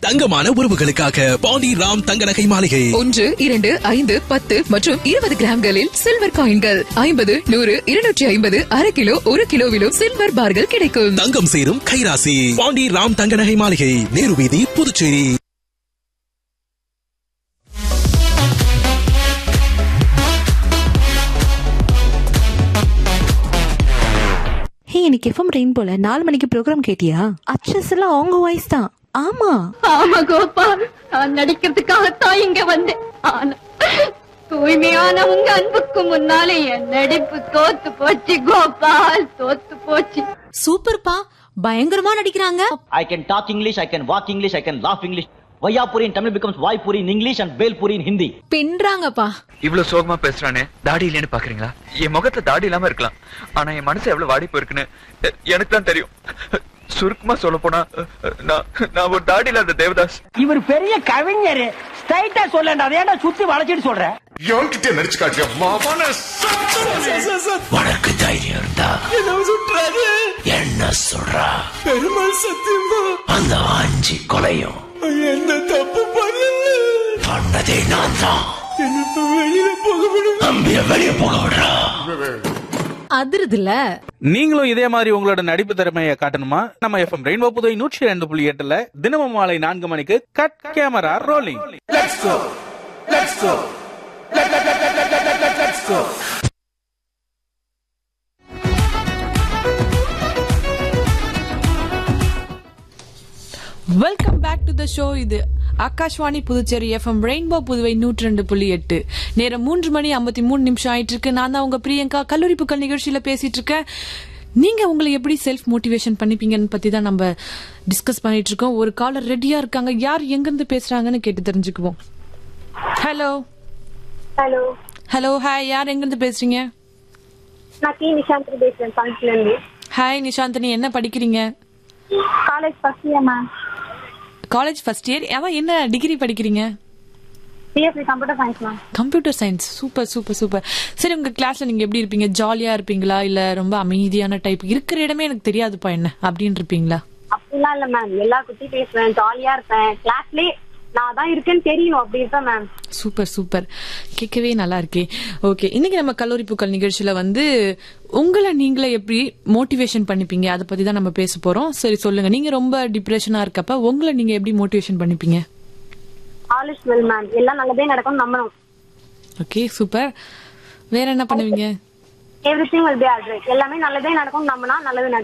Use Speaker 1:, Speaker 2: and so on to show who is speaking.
Speaker 1: தங்கமான உறவுகளுக்காக பாண்டி ராம் தங்க நகை மாளிகை
Speaker 2: ஒன்று இரண்டு ஐந்து பத்து மற்றும் இருபது கிராம்களில் சில்வர் காயின்கள் ஐம்பது நூறு இருநூற்றி ஐம்பது அரை கிலோ ஒரு கிலோவிலும் சில்வர் பார்கள் கிடைக்கும்
Speaker 1: தங்கம் சேரும் கைராசி பாண்டி ராம் தங்க நகை மாளிகை நேரு வீதி புதுச்சேரி
Speaker 3: ஹே இன்னைக்கு எஃப்எம் ரெயின் போல நாலு மணிக்கு ப்ரோக்ராம் கேட்டியா அச்சஸ் எல்லாம் அவங்க வாய்ஸ் தான் ஆமா
Speaker 4: ஆமா கோபால் நான் நடிக்கிறதுக்காகத்தான் இங்க வந்தேன் ஆனா தூய்மையான உங்க அன்புக்கு முன்னாலே என் நடிப்பு தோத்து போச்சு கோபால் தோத்து போச்சு
Speaker 5: சூப்பர்ப்பா பயங்கரமா நடிக்கிறாங்க
Speaker 6: I can talk English, I can walk English, I can laugh English. Vayapuri in Tamil becomes Vaipuri in English and Belpuri in Hindi.
Speaker 5: பின்றாங்கப்பா
Speaker 7: இவ்வளவு சோகமா பேசுறானே தாடி இல்லைன்னு பாக்குறீங்களா என் முகத்துல தாடி இல்லாம இருக்கலாம் ஆனா என் மனசு எவ்வளவு வாடி போயிருக்குன்னு எ- எனக்கு தான் தெரியும் சுருக்கமா சொல்ல போனா நான் நான் ஒரு தாடி இல்லாத தேவதாஸ்
Speaker 8: இவர் பெரிய கவிஞர் ஸ்ட்ரைட்டா சொல்லண்டா ஏன்டா சுத்தி வளைச்சிட்டு சொல்ற
Speaker 9: எவன்கிட்ட நடிச்சு காட்டியா மாமான
Speaker 1: உனக்கு தைரியம் இருந்தா என்ன சொல்றா பெருமாள் சத்தியமா அந்த ஆஞ்சி கொலையும் என்ன தப்பு பண்ணல பண்ணதே நான் தான் வெளியில போக விடு அம்பிய வெளிய போக விடுறா
Speaker 5: அதிருதுல
Speaker 10: நீங்களும் இதே மாதிரி உங்களோட நடிப்பு திறமையை காட்டணுமா நம்ம எஃப்எம் ரெயின்போ புதுவை நூற்றி ரெண்டு புள்ளி எட்டுல தினமும் மாலை நான்கு மணிக்கு cut camera rolling
Speaker 11: welcome back to the show இது ஆகாஷ்வாணி புதுச்சேரி எஃப்எம் ரெயின்போ புதுவை நூற்றி ரெண்டு புள்ளி எட்டு நேரம் மூன்று மணி ஐம்பத்தி மூணு நிமிஷம் ஆயிட்டு இருக்கு நான் தான் உங்க பிரியங்கா கல்லூரி புக்கள் நிகழ்ச்சியில பேசிட்டு இருக்கேன் நீங்க உங்களை எப்படி செல்ஃப் மோட்டிவேஷன் பண்ணிப்பீங்கன்னு பத்தி தான் நம்ம டிஸ்கஸ் பண்ணிட்டு இருக்கோம் ஒரு காலர் ரெடியா இருக்காங்க யார் எங்க இருந்து பேசுறாங்கன்னு கேட்டு தெரிஞ்சுக்குவோம் ஹலோ
Speaker 4: ஹலோ
Speaker 11: ஹலோ ஹாய் யார் எங்க இருந்து பேசுறீங்க
Speaker 4: நான் கி நிஷாந்த் பேசுறேன் ஃபங்க்ஷன்ல இருந்து
Speaker 11: ஹாய் நிஷாந்தினி என்ன படிக்கிறீங்க
Speaker 4: college first year ma'am
Speaker 11: college first year அதான் என்ன டிகிரி படிக்கிறீங்க
Speaker 4: BSc computer science ma'am
Speaker 11: computer science super super super சரி உங்க கிளாஸ்ல நீங்க எப்படி இருப்பீங்க ஜாலியா இருப்பீங்களா இல்ல ரொம்ப அமைதியான டைப் இருக்கிற இடமே எனக்கு தெரியாதுப்பா என்ன அப்படின்னு இருப்பீங்களா
Speaker 4: அப்படிலாம் இல்ல மேம் எல்லா குட்டி பேசுவேன் ஜாலியா இருப்பேன் கிளாஸ்லயே நான் தான் இருக்கேன்னு தெரியணும் அப்படி இருப்பேன் மேம்
Speaker 11: சூப்பர் சூப்பர் கேட்கவே நல்லா இருக்கே ஓகே இன்னைக்கு நம்ம கல்லூரி பூக்கள் நிகழ்ச்சியில வந்து உங்களை நீங்களே எப்படி மோட்டிவேஷன் பண்ணிப்பீங்க அதை பத்தி தான் நம்ம பேச போறோம் சரி சொல்லுங்க நீங்க ரொம்ப டிப்ரெஷனா இருக்கப்ப உங்களை நீங்க எப்படி மோட்டிவேஷன் பண்ணிப்பீங்க
Speaker 4: ஆல் இஸ் வெல் மேம் எல்லாம் நல்லதே நடக்கும் நம்பணும்
Speaker 11: ஓகே சூப்பர் வேற என்ன பண்ணுவீங்க
Speaker 4: everything will be alright எல்லாமே நல்லதே நடக்கும் நம்பினா நல்லது நடக்கும்